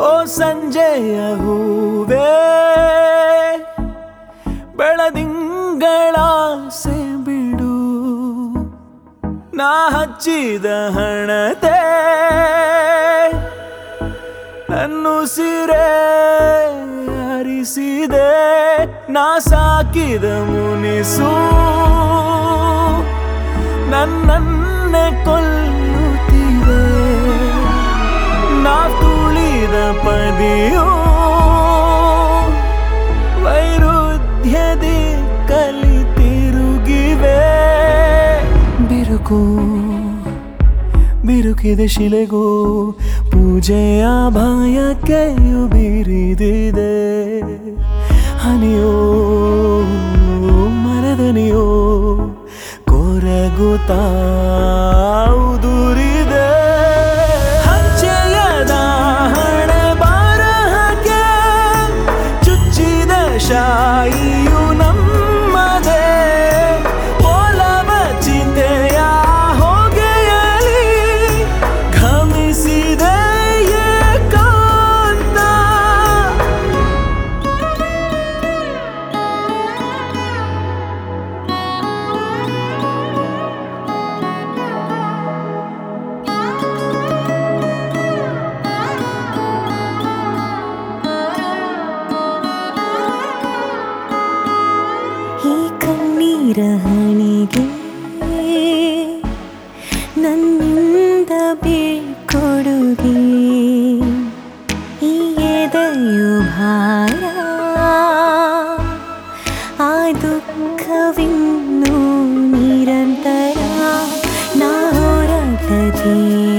ಓ ಸಂಜೆಯ ಹೂವೇ ಬೆಳದಿಂಗಳ ಬಿಡು ನಾ ಹಚ್ಚಿದ ಹಣತೆ ನನ್ನು ಸಿರೆ ಹರಿಸಿದೆ ನಾ ಸಾಕಿದ ಮುನಿಸು ನನ್ನನ್ನೇ ಕೊಲ್ಲುತ್ತಿದೆ ನಾ ತುಳಿದ ಪದಿಯು ವೈರುಧ್ಯದಿ ಕಲಿತಿರುಗಿವೆ ಬಿರುಕು ಬಿರುಕಿದೆ ಶಿಲೆಗೂ ಪೂಜೆಯ ಭಯಕೆಯು ಬೀರಿದಿದೆ ಹನಿಯೋ ಮರದನಿಯೋ ಕೊರಗುತ್ತಾ ಉದುರಿದೆ ಹಂಚೆಯದ ಹಣೆ ಬಾರಹಕ್ಕೆ ಚುಚ್ಚಿದ ಶಾಯಿಯು ನಮ್ಮದೇ ಓಲವ ಚಿಂತೆಯ ಹೊಗೆಯಲಿ ಘಮಿಸಿದೆ ಏಕಾಂತ ಈ ಕಣ್ಣೀರ ಹಣಿಗೆ ನನ್ನಿಂದ ಬೀಳ್ಕೊಡುಗೆ ಈ ಎದೆಯು ಭಾರ ಆ ದುಃಖವಿನ್ನೂ ನಿರಂತರ ನಾ ಹೊರಗದೆ